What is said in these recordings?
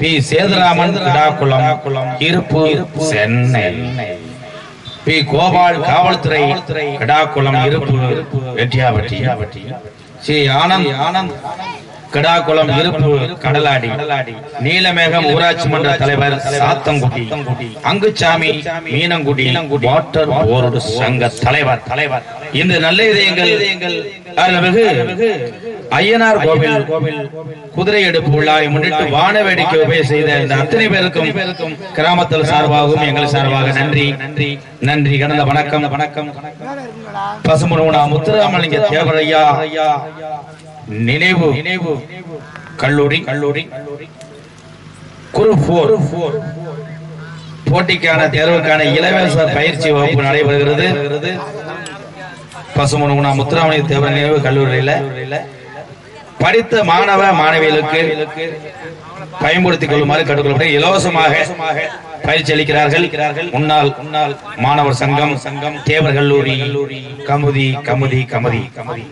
B Sethuraman விடாக்குளம் இருப்பு Chennai B Gopal காவல்துறை கிடாக்குளம் இருப்பு வெட்டியாவட்டி ஸ்ரீ ஆனந்த் ஆனந்த் கிடாக்குளம் இருப்பு கடலாடி நீலமேகம் ஊராட்சி மன்ற தலைவர் சாத்தங்குடி அங்குச்சாமி மீனங்குடி வாட்டர் போர்டு சங்க தலைவர் தலைவர் இந்த நல்ல இதயங்கள் அருள்மிகு ஐயனார் கோவில் கோவில் குதிரை எடுப்பு விழாவை முன்னிட்டு வான வேடிக்கை உபய செய்த இந்த அத்தனை பேருக்கும் கிராமத்தில் சார்பாகவும் எங்கள் சார்பாக நன்றி நன்றி நன்றி கடந்த வணக்கம் வணக்கம் பசுமனுவனா முத்துராமலிங்க தேவரையா நினைவு நினைவு கல்லூரி கல்லூரி குரு போர் போட்டிக்கான தேர்வுக்கான இலவச பயிற்சி வகுப்பு நடைபெறுகிறது பசுமனுவனா முத்துராமலிங்க தேவர் நினைவு கல்லூரியில படித்த மாணவ மாணவிகளுக்கு பயன்படுத்திக் கொள்ளுமாறு கட்டுக்கொள்ளப்பட்டு இலவசமாக பயிற்சி அளிக்கிறார்கள் முன்னாள் முன்னாள் மாணவர் சங்கம் சங்கம் தேவர் கல்லூரி கமுதி கமுதி கமுதி கமுதி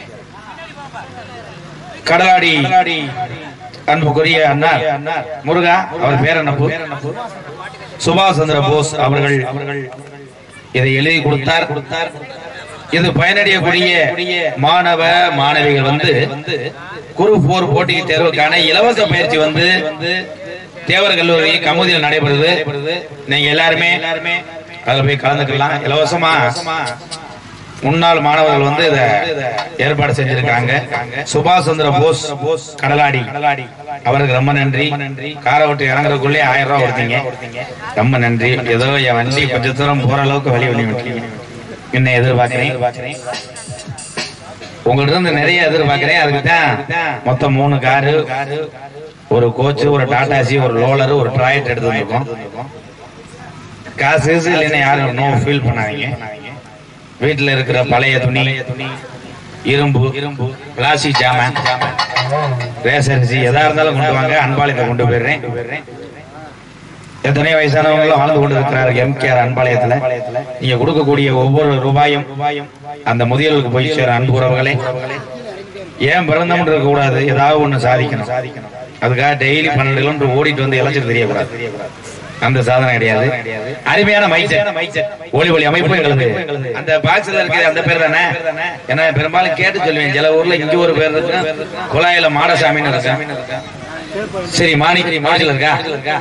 கடலாடி அன்புக்குரிய அண்ணா முருகா அவர் பேர் என்னப்பு சுபாஷ் சந்திர போஸ் அவர்கள் அவர்கள் இதை எழுதி கொடுத்தார் கொடுத்தார் இது பயனடையக்கூடிய மாணவ மாணவிகள் வந்து குரு போர் போட்டி தேர்வுக்கான இலவச பயிற்சி வந்து தேவர் கல்லூரி கமுதியில் நடைபெறுது நீங்க எல்லாருமே அதுல போய் கலந்துக்கலாம் இலவசமா முன்னாள் மாணவர்கள் வந்து இத ஏற்பாடு செஞ்சிருக்காங்க சுபாஷ் சந்திர போஸ் போஸ் கடலாடி கடலாடி அவருக்கு ரொம்ப நன்றி காரை இறங்குறதுக்குள்ளே ஆயிரம் ரூபாய் கொடுத்தீங்க ரொம்ப நன்றி ஏதோ என் வண்டி கொஞ்ச தூரம் போற அளவுக்கு வழி வழி விட்டீங்க என்ன எதிர்பார்க்கிறேன் உங்கள்ட்ட இருந்து நிறைய எதிர்பார்க்கிறேன் அதுக்கு தான் மொத்தம் மூணு காரு ஒரு கோச் ஒரு டாடாசி ஒரு லோலர் ஒரு ட்ராய்ட் எடுத்து வந்திருக்கோம் காசு கீசு இல்லைன்னா யாரும் நோ ஃபீல் பண்ணாதீங்க வீட்டுல இருக்கிற பழைய துணி இரும்பு இரும்பு பிளாஸ்டிக் ஜாமான் ரேசரிசி எதா இருந்தாலும் கொண்டு வாங்க அன்பாலயத்தை கொண்டு போயிடுறேன் எத்தனை வயசானவங்களும் வாழ்ந்து கொண்டு இருக்கிறார்கள் எம்கேஆர் அன்பாலயத்துல நீங்க கொடுக்கக்கூடிய ஒவ்வொரு ரூபாயும் அந்த முதியவர்களுக்கு போய் சேர அன்பு உறவுகளே ஏன் பிறந்தோம்னு இருக்க கூடாது ஏதாவது ஒண்ணு சாதிக்கணும் சாதிக்கணும் அதுக்காக டெய்லி பன்னெண்டு கிலோமீட்டர் ஓடிட்டு வந்து இளைச்சல் தெரியக்கூடாது அந்த சாதனை கிடையாது அருமையான மைச்சர் ஒளி ஒளி அமைப்பு எங்களுக்கு அந்த பாக்ஸ்ல இருக்கிற அந்த பேர் தானே ஏன்னா பெரும்பாலும் கேட்டு சொல்லுவேன் சில ஊர்ல இங்க ஒரு பேர் இருக்கு குழாயில மாடசாமின்னு இருக்கா சரி மாணிக்கரி மாடியில் இருக்கா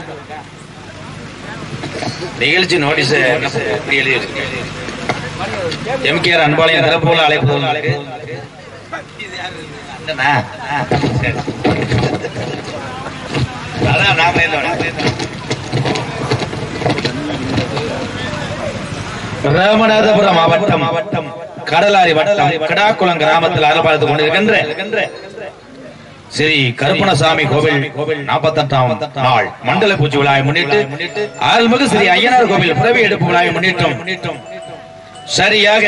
நிகழ்ச்சி நோட்டீஸ் இப்படி எழுதி இருக்கு எம்கேஆர் அன்பாளையம் திறப்போல அழைப்பு இருக்கு என்னண்ணா? சரி. அதான் நாம இருந்தோம் ராமநாதபுரம் மாவட்டம் மாவட்டம் கடலாரி வட்டம் கிடாக்குளம் கிராமத்தில் அறப்பாளத்து கொண்டிருக்கின்ற ஸ்ரீ கருப்பணசாமி கோவில் கோவில் நாற்பத்தெட்டாம் நாள் மண்டல பூச்சி விழாவை முன்னிட்டு அருள்மிகு ஸ்ரீ ஐயனார் கோவில் பிறவி எடுப்பு விழாவை முன்னிட்டும் சரியாக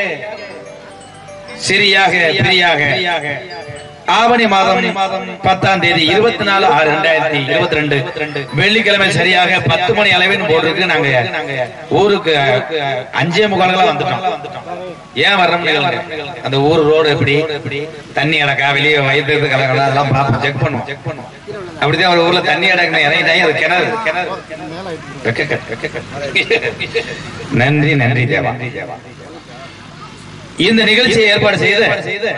சிறியாக பிரியாக ஆவணி மாதம் பத்தாம் தேதி இருபத்தி நாலு ஆறு ரெண்டாயிரத்தி இருபத்தி ரெண்டு வெள்ளிக்கிழமை சரியாக பத்து மணி அளவின் போட்டிருக்கு நாங்க ஊருக்கு அஞ்சே முகால்களா வந்துட்டோம் ஏன் வர்றோம்னு கேளுங்க. அந்த ஊர் ரோடு எப்படி தண்ணி அடக்கா வெளியே வயிற்று கலக்கலாம் அதெல்லாம் பார்ப்போம் செக் பண்ணுவோம் செக் பண்ணுவோம் அப்படிதான் ஒரு ஊர்ல தண்ணி அடக்கணும் இறங்கிட்டாங்க அது கிணறு கிணறு வெக்கக்கட்டு, வெக்கக்கட்டு. நன்றி நன்றி தேவா இந்த நிகழ்ச்சியை ஏற்பாடு செய்த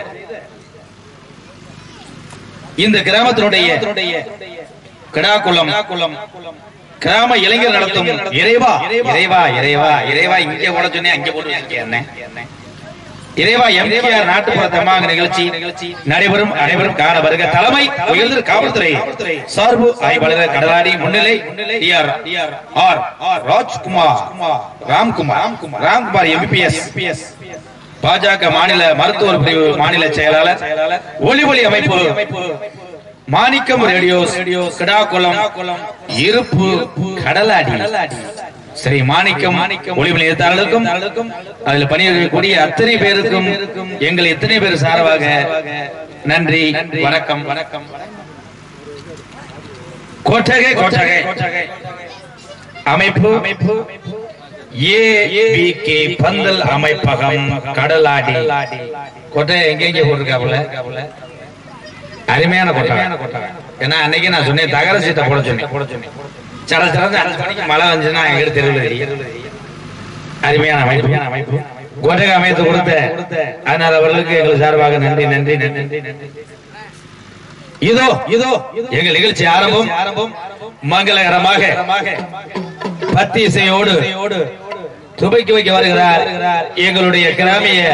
இந்த கிராமத்தினுடைய கிடாக்குளம் கிராம இளைஞர் நடத்தும் இறைவா இறைவா இறைவா இறைவா இங்கே போட சொன்னேன் அங்கே போட்டு அங்கே என்ன இறைவா எம்ஜிஆர் நாட்டுப்புற தமாக நிகழ்ச்சி நடைபெறும் அனைவரும் காண வருக தலைமை உயர்ந்த காவல்துறை சார்பு ஆய்வாளர் கடலாடி முன்னிலை TR R Rajkumar Ramkumar Ramkumar MBBS பாஜக மாநில மருத்துவர் பிரிவு மாநில செயலாளர் ஒளி ஒளி அமைப்பு மாணிக்கம் ரேடியோ கிடாக்குளம் இருப்பு கடலாடி ஸ்ரீ மாணிக்கம் ஒளிமொழி எழுத்தாளருக்கும் அதில் பணியாற்றக்கூடிய அத்தனை பேருக்கும் எங்கள் எத்தனை பேர் சார்பாக நன்றி வணக்கம் வணக்கம் கொட்டகை கொட்டகை அமைப்பு அமைப்பு ஏபிகே பந்தல் அமைப்பகம் கடலாடி கொட்டை எங்க எங்க போட்டிருக்காப்புல அருமையான கொட்டகை ஏன்னா அன்னைக்கு நான் சொன்னேன் தகர சீட்டை போட சொன்னேன் போட சொன்னேன் சட சடந்து அஞ்சு மணிக்கு மழை வந்துச்சுன்னா எங்க தெருவில் தெரியும் அருமையான அமைப்பு அமைப்பு கொட்டகை அமைத்து கொடுத்த அதனால அவர்களுக்கு எங்கள் சார்பாக நன்றி நன்றி நன்றி நன்றி இதோ இதோ எங்கள் நிகழ்ச்சி ஆரம்பம் ஆரம்பம் மங்களகரமாக பத்தி இசையோடு துவைக்கு வைக்க வருகிறார் எங்களுடைய கிராமிய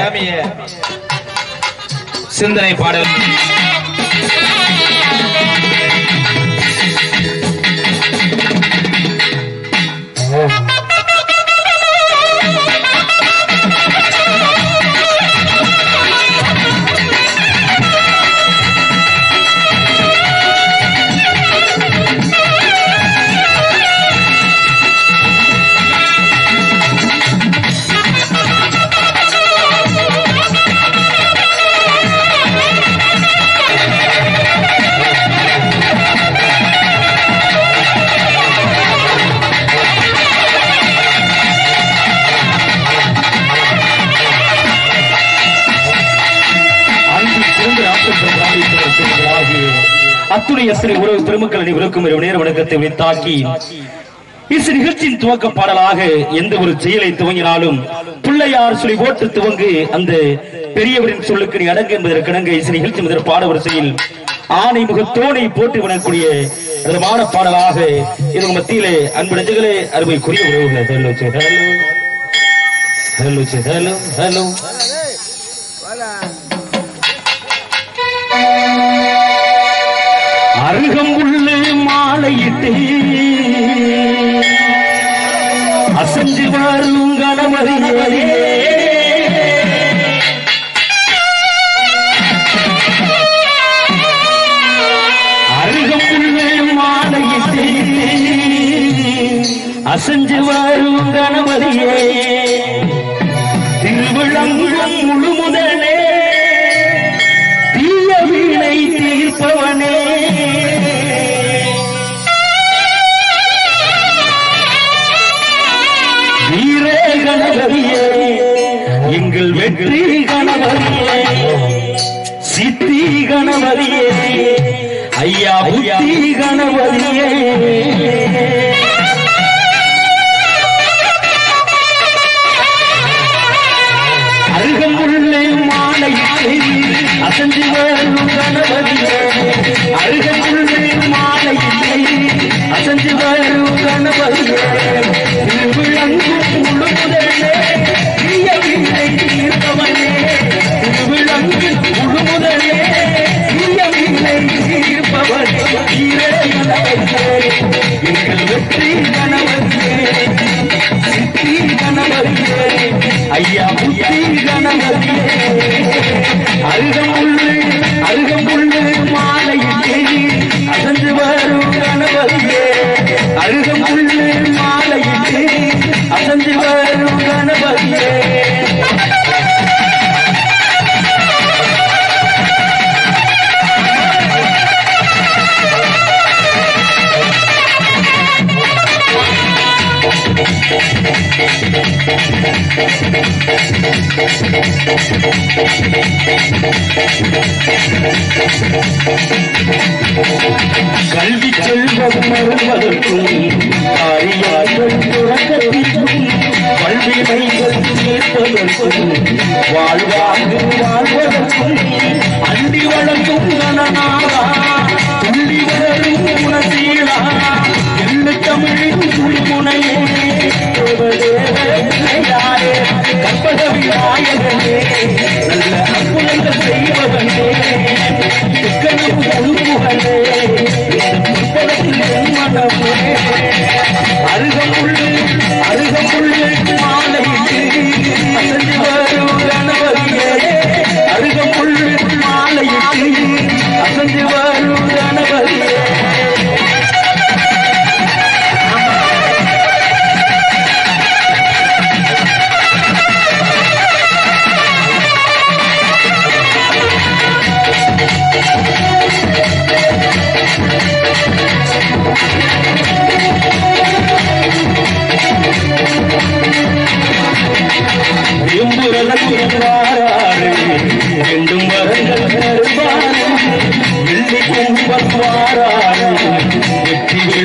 சிந்தனை பாடல் அன்பு சிறந்த ஆற்றல் ஆகிய அத்துடைய சிறு உறவு பெருமக்கள் அனைவருக்கும் ஒரு நேர வணக்கத்தை உரித்தாக்கி இசை நிகழ்ச்சியின் துவக்க பாடலாக எந்த ஒரு செயலை துவங்கினாலும் பிள்ளையார் சொல்லி போட்டு துவங்கு அந்த பெரியவரின் சொல்லுக்கு நீ அடங்கு என்பதற்கிணங்க இசை நிகழ்ச்சி முதல் பாட வரிசையில் ஆணை முகத்தோனை போட்டு விடக்கூடிய விதமான பாடலாக இது மத்தியிலே அன்பு நெஞ்சுகளே அருமைக்குரிய உறவுகளை ஹலோ ஹலோ ஹலோ ஹலோ அருகம்புல்லு மாலையிட்டு அசஞ்சு வரும் கணவரியே அருகம்புல்லு மாலையிட்டு அசஞ்சு வரும் கணவரியே திருவிழங்குளம் முழு முதலே தீய வீணை தீர்ப்பவனே வீர கணபதியே எங்கள் வெற்றி கணபதியே சித்தி கணபதியே ஐயா புத்தி கணபதியே அருகம்புள்ளே மாலையிட்டு அசஞ்சு வரும் கணபதியே அருகம்புள்ளே மாலையிட்டு அசஞ்சு வரும் கணபதியே திருவிழங்கும் முழு முதலே தீய வீணை தீர்ப்பவனே திருவிழங்கும் முழு முதலே தீய வீணை தீர்ப்பவனே வீரே கணபதியே எங்கள் வெற்றி கணபதியே சித்தி கணபதியே ஐயா புத்தி கணபதியே அருகமுள்ளு அருகமுள்ளு மாலையிட்டு அசஞ்சு வரும் கணபதியே அருகமுள்ளு மாலையிட்டு அசஞ்சு வரும் கணபதியே கல்வி செல்வம் மறுவதற்கும் காரியார்கள் துறக்கத்திற்கும் கல்விமைகள் கேட்பதற்கும் வாழ்வாங்கு வாழ்வதற்கும் அண்டி வழங்கும் கணநாதா துள்ளி வரும் குணசீலா எள்ளு தமிழின் துளிமுனையே தேவதேவனையாரே கற்பக விநாயகனே நல்ல அற்புதங்கள் செய்வதனே துக்கணம் பொறுப்புகளே புத்தகத்தில் மனமே அருகமுள்ளு அருகமுள்ளு மாலையிட்டு அசஞ்சு வரும் கணவரியே அருகமுள்ளு மாலையிட்டு அசஞ்சு வரும் கணவரியே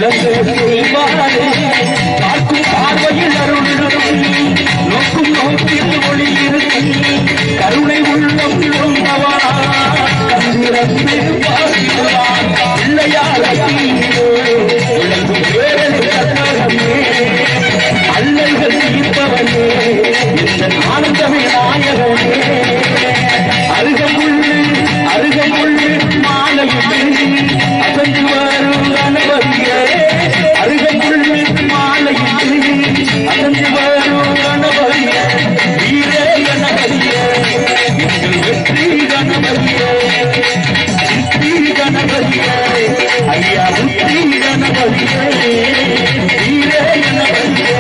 விளக்கு செய்வாரே பார்க்கும் பார்வையில் அருள் இருக்கும் நோக்கும் நோக்கில் ஒளி இருக்கும் கருணை உள்ளம் கொண்டவனா கந்திரந்து பார்க்கிறான் பிள்ளையார் விளங்கும் வேறு கற்பகமே அல்லல்கள் தீர்ப்பவனே இந்த ஆனந்தமே நாயகனே அருகமுள்ளு அருகமுள்ளு மாலையிட்டு அசந்து வரும் கணபதியே அருகமுள்ளு மாலையிட்டு அசந்து வரும் கணபதியே வீரே கணபதியே எங்கள் வெற்றி கணபதியே சித்தி கணபதியே ஐயா புத்தி கணபதியே வீரே கணபதியே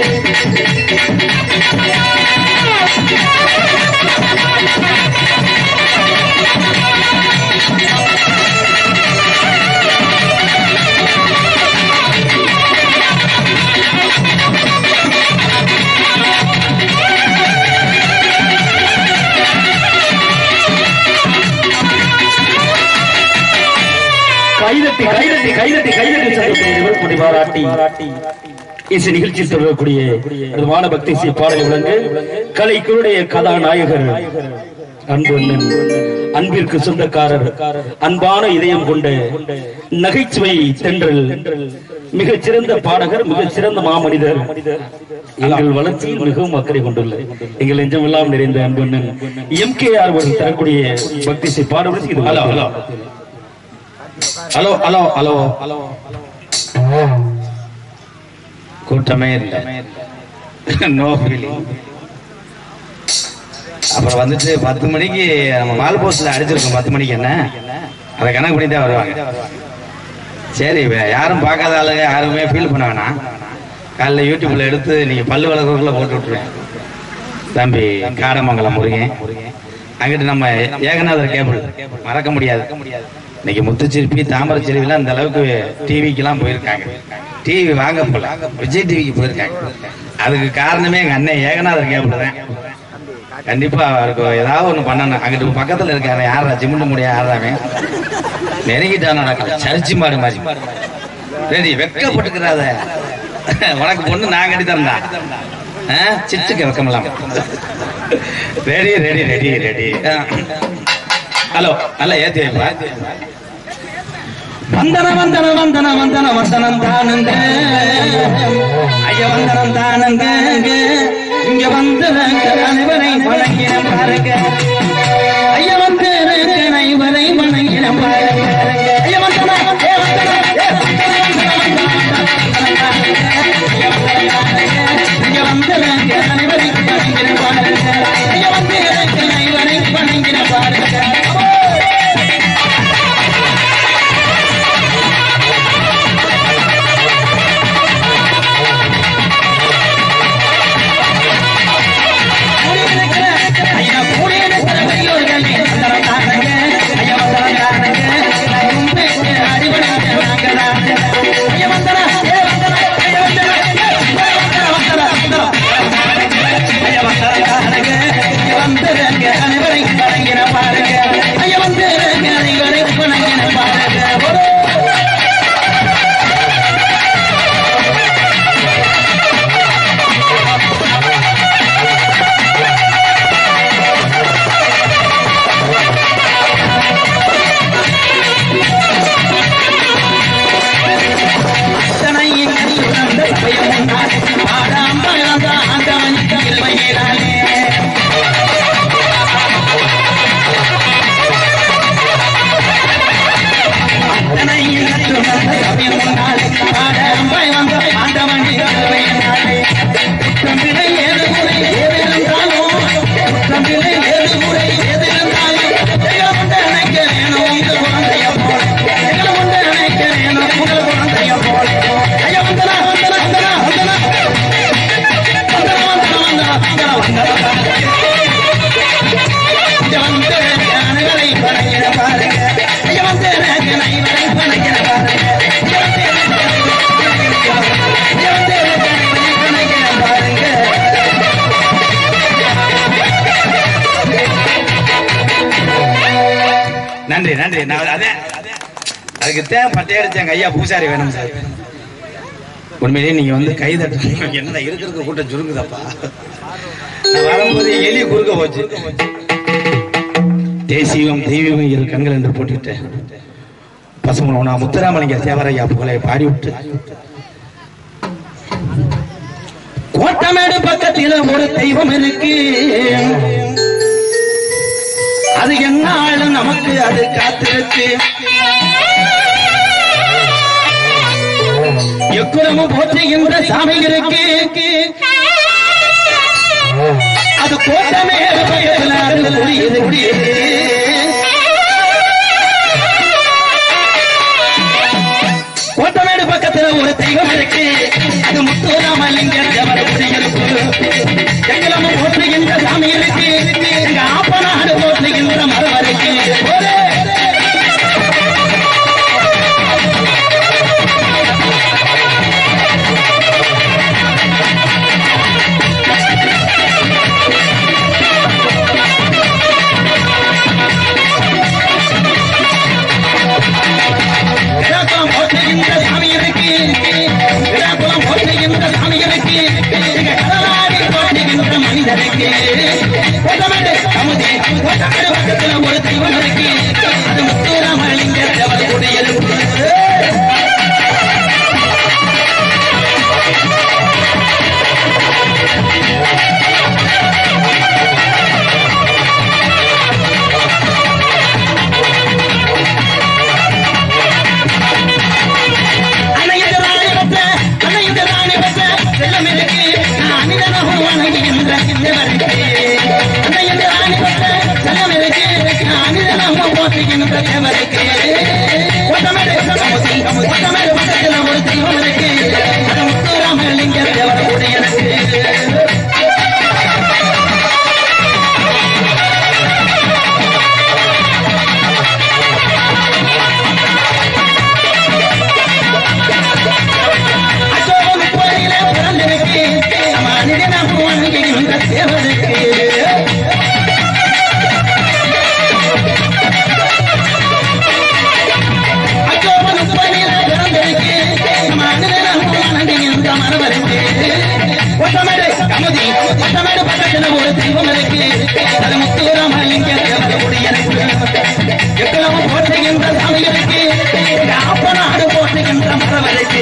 கைதட்டி கைதட்டி கைதட்டி கைதட்டி சந்தோஷத்தை பாராட்டி இசை நிகழ்ச்சியில் தொடரக்கூடிய அற்புதமான பக்தி இசை பாடல் விளங்கு கலைக்குடைய கதாநாயகர் அன்பு அண்ணன் அன்பிற்கு சொந்தக்காரர் அன்பான இதயம் கொண்ட நகைச்சுவை தென்றல் மிகச் சிறந்த பாடகர் மிகச் சிறந்த மாமனிதர் எங்கள் வளர்ச்சியில் மிகவும் அக்கறை கொண்டுள்ள எங்கள் நெஞ்சமெல்லாம் நிறைந்த அன்பு அண்ணன் எம் கே ஆர் அவர்கள் தரக்கூடிய பக்தி இசை பாடல் இது hello hello hello hello hello hello கூட்டமே இல்லை நோ ஃபீலிங் அப்புறம் வந்துட்டு பத்து மணிக்கு நம்ம மால் போஸ்ட்ல அடிச்சிருக்கோம் பத்து மணிக்கு என்ன அதை கணக்கு பண்ணி தான் வருவாங்க சரி வே- யாரும் பார்க்காத ஆளுங்க யாருமே ஃபீல் பண்ண வேணாம் காலைல யூடியூப்ல எடுத்து நீங்க பல்லு வளர்க்கக்குள்ள போட்டு விட்டுருவேன் தம்பி காடமங்கலம் முருகன் அங்கிட்டு நம்ம ஏகநாதர் கேபிள் மறக்க முடியாது இன்னைக்கு முத்துச்சிருப்பி தாமரச்சிருவிலாம் அந்த அளவுக்கு டிவிக்கெல்லாம் போயிருக்காங்க டிவி வாங்க போல விஜய் டிவிக்கு போயிருக்காங்க அதுக்கு காரணமே எங்க அண்ணன் ஏகநாதர் கேபிள் தான் கண்டிப்பா அவருக்கு ஏதாவது ஒண்ணு பண்ணணும் அங்கிட்டு பக்கத்துல இருக்காரு யாரா ஜிமுண்டு முடிய யாராவே நெருங்கிட்டான் நடக்கலாம் சர்ச்சி மாடு மாதிரி ரெடி வெக்கப்பட்டுக்கிறாத உனக்கு பொண்ணு நான் கட்டி தரண்டா சிச்சுக்க வெக்கமெல்லாம் ready ready ready ready hello நல்லா ஏத்தி வைப்பா வந்தன வந்தன வந்தன வந்தன வந்தனம் தானுங்க ஐய வந்தனம் தானுங்க இங்க வந்து அனைவரை வணங்கின பாருங்க ஐய வந்து அனைவரை வணங்கின பாருங்க ஐய வந்தன ஏ வந்தன, ஏ வந்தன, வந்தன, வந்தன, வந்தன, இங்க வந்து அனைவரை வணங்கின பாருங்க ஐய வந்து அனைவரை வணங்கின பாருங்க ஐயா கூடியிருக்கிற பெரியோர்களே, வந்தனம் தானுங்க. ஐயா வந்தனம் தானுங்க. உண்மை அறிவடைந்த நாங்களாங்க. ஐயா வந்தனம், ஏ வந்தனம், ஐயா வந்தனம், ஏ வந்தனம், வந்தனம், வந்தனம். ஐயா வந்தனம் தானுங்க. இங்க வந்திருங்க அனைவரை வணங்கின பாருங்க. ஐயா வந்திருங்க அனைவரை வணங்கின பாருங்க. ஒரு அத்தனையின் அந்த சபையும் முன்னாலே ஆடாம் பழந்த ஆண்டவன் இருமையினாலே அத்தனையின் அந்த சபையும் முன்னாலே ஆடாம் பழந்த ஆண்டவன் இருமையினாலே குற்றமில்லை ஏது முறை ஏதிருந்தாலும் குற்றமில்லை ஏது முறை ஏதிருந்தாலும் எங்களை கொண்டு நினைக்க வேணும் உங்கள் குழந்தைய போல எங்களை கொண்டு நினைக்க வேணும் உங்கள் குழந்தைய போல ஐயா வந்தனா வந்தனா வந்தனா வந்தனா வந்தனா வந்தனா வந்தனா வந்தனா வந்தனா இங்க வந்து அனைவரை வணங்கின பாருங்க ஐயா வந்து அனைவரை வணங்கின பாருங்க இங்க வந்து இங்க வந்து அனைவரை வணங்கின பாருங்க நன்றி நன்றி நான் அதே அதுக்கு தேவை பட்டை அடிச்சாங்க ஐயா பூசாரி வேணும் சார் உண்மையிலேயே நீங்க வந்து கை தட்டுறீங்க என்னடா இருக்கிறது கூட்டம் சுருங்குதப்பா நான் வரும்போது எலி குறுக்க போச்சு தேசியம் தெய்வீகம் இரு கண்கள் என்று போட்டுட்டேன் பசுமனோனா முத்துராமலிங்க தேவரையா புகழை பாடிவிட்டு கோட்டமேடு பக்கத்தில ஒரு தெய்வம் இருக்கு அது என்ன ஆளு நமக்கு அது காத்திருக்கு எக்குறமும் போற்றுகின்ற சாமி இருக்கு அது கோட்டமேடு பக்கத்தில அது குடியிருக்கு குடியிருக்கு கோட்டமேடு பக்கத்துல ஒரு தெய்வம் இருக்கு அது முத்துராமலிங்க தேவர் குடியிருப்பு எங்களம போற்றுகின்ற சாமி இருக்கு எங்க ஆப்பநாடு போற்றுகின்ற மரம் இருக்கு போலே. விழாக்குளம் போற்றுகின்ற சாமி இருக்கு விழாக்குளம் போற்றுகின்ற சாமி இருக்கு எங்க கடலாடி போற்றுகின்ற மனிதருக்கு கோட்டமேடு கமுதி கோட்டமேடு பக்கத்துல ஒரு தெய்வம் இருக்கு அது முத்துராமலிங்க தேவர் குடியிருப்பு அன்னையது ராணி பெற்ற, அன்னையது ராணி பெற்ற செல்லம் இருக்கு. நான் அனிதனகும் வணங்குகின்ற தேவருக்கு. அன்னையது ராணி பெற்ற செல்லம் இருக்கு. நான் அனிதனகும் போற்றுகின்ற தேவருக்கு. கோட்டமேடு கமுதி, கோட்டமேடு பக்கத்துல ஒரு தெய்வம் இருக்கு. அது முத்துராமலிங்க தேவர் உடையனுக்கு. அசோகம் கோயிலே பிறந்திருக்கு நம்ம அனிதனம் வணங்குகின்ற தேவருக்கு அசோகம் கோயிலே பிறந்திருக்கு நம்ம அனிதனம் வணங்குகின்ற மரவருக்கு ஒட்டமேடு கமுதி ஒட்டமேடு பக்கத்துல ஒரு தெய்வம் இருக்கு அது முத்துராமலிங்க தேவருடைய எவ்வளவு போற்றுகின்ற சாமி இருக்கு அப்பநாடு போற்றுகின்ற மரவருக்கு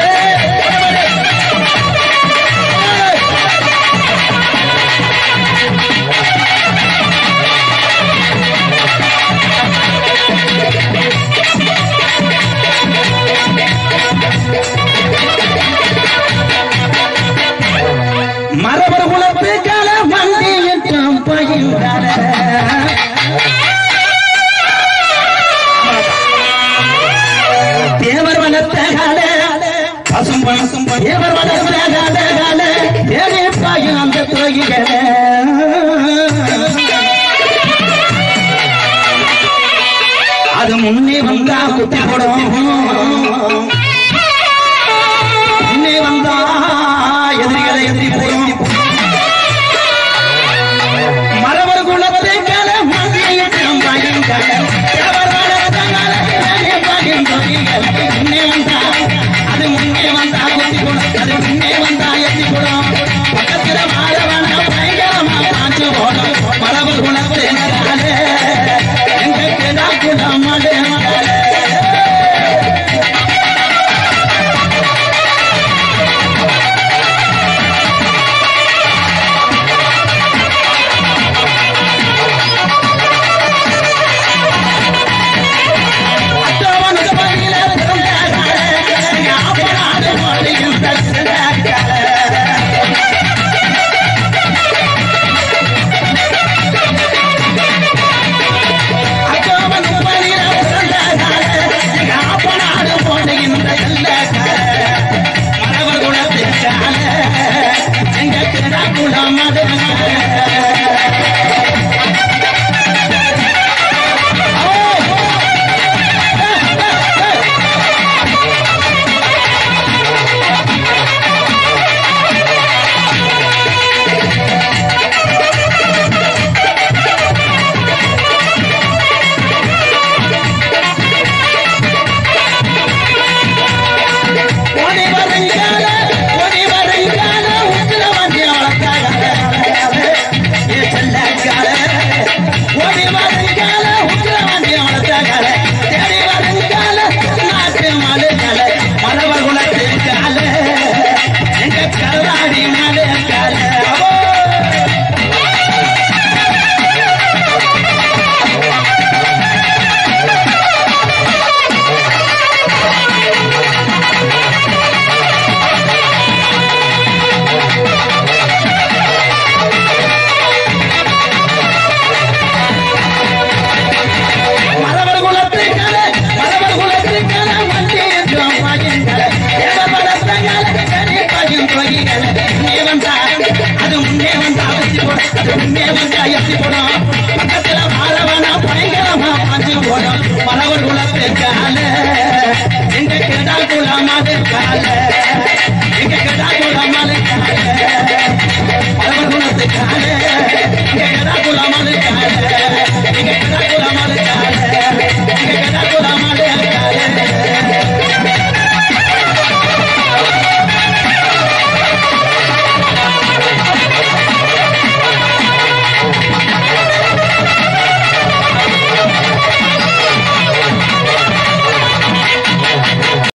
மரபர் குலத்து கால வந்தியிட்டும் பயின்றார தேவர் வளர்த்த கால பசும் பசும் தேவர் வளர்த்த கால கால தேடி பாயும் அந்த கோயில்கள அது முன்னே வந்தா குத்தி போடும் முன்னே வந்தா எதிரிகளை எதிரி போடும் மரவர் குலத்தை கல மந்தியம் பயங்கர அவர் வளர்த்தனால நானே பயந்தோரிகள் முன்னே வந்தா அது முன்னே வந்தா எத்தி குடம் அது முன்னே வந்தா எத்தி குடம் பக்கத்துல மாறவன பயங்கரமா பாஞ்சு போடும் மரவர் குலத்தை கல எங்க கிடா குடம் மடே மடே மூலமது